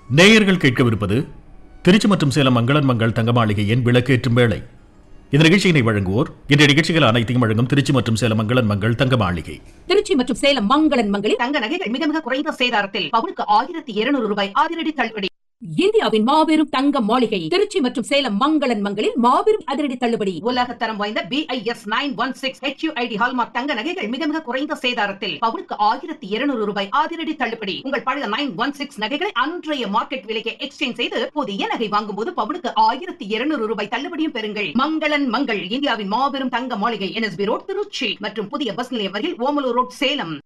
நேயர்கள் கேட்கவிருப்பது திருச்சி மற்றும் சேலம் மங்களன் மங்கள் தங்க மாளிகையின் விளக்கேற்றும் வேளை இந்த நிகழ்ச்சியினை வழங்குவோர் இன்றைய நிகழ்ச்சிகள் அனைத்தையும் வழங்கும் திருச்சி மற்றும் சேலம் மங்களன் மங்கள் தங்க மாளிகை திருச்சி மற்றும் சேலம் மங்களன் மங்களில் தங்க நகைகள் மிக மிக குறைந்த சேதாரத்தில் பவுனுக்கு ஆயிரத்தி இருநூறு ரூபாய் அதிரடி தள்ளுபடி இந்தியாவின் மாபெரும் தங்க மாளிகை திருச்சி மற்றும் சேலம் மங்களன் மங்களில் மாபெரும் அதிரடி தள்ளுபடி உலக தரம் வாய்ந்த BIS nine one six HUID hallmark தங்க நகைகள் மிக மிக குறைந்த சேதாரத்தில் பவுனுக்கு ஆயிரத்தி இருநூறு ரூபாய் அதிரடி தள்ளுபடி உங்கள் பழைய நைன் ஒன் சிக்ஸ் நகைகளை அன்றைய மார்க்கெட் விலைக்கு எக்ஸ்சேஞ்ச் செய்து புதிய நகை வாங்கும் போது பவுனுக்கு ஆயிரத்தி இருநூறு ரூபாய் தள்ளுபடியும் பெறுங்கள் மங்களன் மங்கள் இந்தியாவின் மாபெரும் தங்க மாளிகை என்எஸ்பி ரோட் திருச்சி மற்றும் புதிய பஸ் நிலையம் அருகில் ஓமலூர் ரோட் சேலம்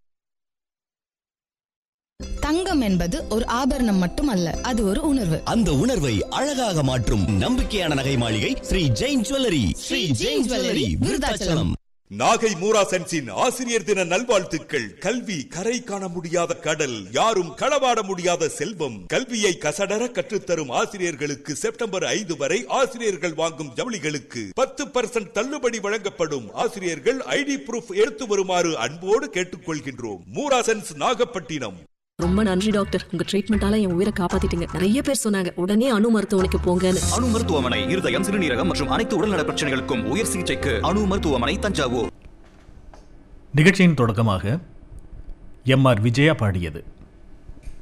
தங்கம் என்பது ஒரு ஆபரணம் மட்டுமல்ல அது ஒரு உணர்வு அந்த உணர்வை அழகாக மாற்றும் நம்பிக்கையான நகை மாளிகை ஸ்ரீ ஜெயின் ஜுவல்லரி ஸ்ரீ ஜெயின் ஜுவல்லரி விருதாச்சலம் நாகை மூரா சென்ஸின் ஆசிரியர் தின நல்வாழ்த்துக்கள் கல்வி கரை காண முடியாத கடல் யாரும் களவாட முடியாத செல்வம் கல்வியை கசடர கற்றுத்தரும் ஆசிரியர்களுக்கு செப்டம்பர் ஐந்து வரை ஆசிரியர்கள் வாங்கும் ஜவுளிகளுக்கு பத்து பர்சன்ட் தள்ளுபடி வழங்கப்படும் ஆசிரியர்கள் ஐடி ப்ரூஃப் எடுத்து வருமாறு அன்போடு கேட்டுக்கொள்கின்றோம் மூரா சென்ஸ் நாகப்பட்டினம் ரொம்ப நன்றி டாக்டர் உங்க ட்ரீட்மெண்டால என் உயிரை காப்பாத்திட்டீங்க நிறைய பேர் சொன்னாங்க உடனே அணு மருத்துவமனைக்கு போங்கன்னு அணு மருத்துவமனை இருதயம் சிறுநீரகம் மற்றும் அனைத்து உடல்நல பிரச்சனைகளுக்கும் உயர் சிகிச்சைக்கு அணு மருத்துவமனை தஞ்சாவூர் நிகழ்ச்சியின் தொடக்கமாக எம் ஆர் விஜயா பாடியது